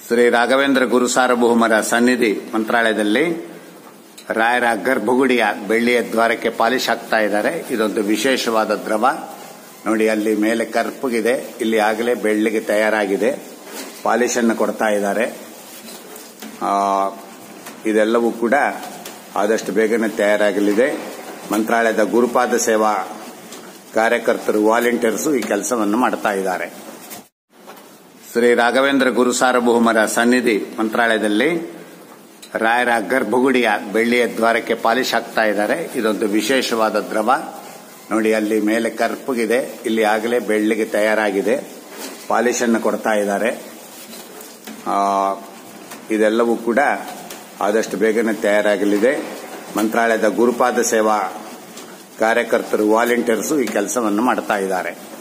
ಶ್ರೀ ರಾಘವೇಂದ್ರ ಗುರು ಸಾರ್ವಭೌಮರ ಸನ್ನಿಧಿ ಮಂತ್ರಾಲಯದಲ್ಲಿ ರಾಯರ ಗರ್ಭಗುಡಿಯ ಬೆಳ್ಳಿಯ ದ್ವಾರಕ್ಕೆ ಪಾಲಿಶ್ ಹಾಕ್ತಾ ಇದ್ದಾರೆ ಇದೊಂದು ವಿಶೇಷವಾದ ದ್ರವ ನೋಡಿ ಅಲ್ಲಿ ಮೇಲೆ ಕರ್ಪಗಿದೆ ಇಲ್ಲಿ ಆಗಲೇ ಬೆಳ್ಳಿಗೆ ತಯಾರಾಗಿದೆ ಪಾಲಿಶ್ ಅನ್ನು ಕೊಡ್ತಾ ಇದ್ದಾರೆ ಆ, ಇದೆಲ್ಲವೂ ಕೂಡ ಆದಷ್ಟು ಬೇಗನೆ ತಯಾರಾಗಲಿದೆ ಮಂತ್ರಾಲಯದ ಗುರುಪಾದ ಸೇವಾ ಕಾರ್ಯಕರ್ತರು ವಾಲಂಟಿಯರ್ಸ್ ಈ ಕೆಲಸವನ್ನು ಮಾಡ್ತಾ ಇದ್ದಾರೆ ಶ್ರೀ ರಾಘವೇಂದ್ರ ಗುರು ಸಾರ್ವಭೌಮರ ಸನ್ನಿಧಿ ಮಂತ್ರಾಲಯದಲ್ಲಿ ರಾಯರ ಗರ್ಭಗುಡಿಯ ಬೆಳ್ಳಿಯ ದ್ವಾರಕ್ಕೆ ಪಾಲಿಶ್ ಹಾಕ್ತಾ ಇದ್ದಾರೆ ಇದೊಂದು ವಿಶೇಷವಾದ ದ್ರವ ನೋಡಿ ಅಲ್ಲಿ ಮೇಲೆ ಕರ್ಪಗಿದೆ ಇಲ್ಲಿ ಆಗಲೇ ಬೆಳ್ಳಿಗೆ ತಯಾರಾಗಿದೆ ಪಾಲಿಶ್ ಅನ್ನು ಕೊಡ್ತಾ ಇದ್ದಾರೆ ಆ, ಇದೆಲ್ಲವೂ ಕೂಡ ಆದಷ್ಟು ಬೇಗನೆ ತಯಾರಾಗಲಿದೆ ಮಂತ್ರಾಲಯದ ಗುರುಪಾದ ಸೇವಾ ಕಾರ್ಯಕರ್ತರು ವಾಲಂಟಿಯರ್ಸ್ ಈ ಕೆಲಸವನ್ನು ಮಾಡ್ತಾ ಇದ್ದಾರೆ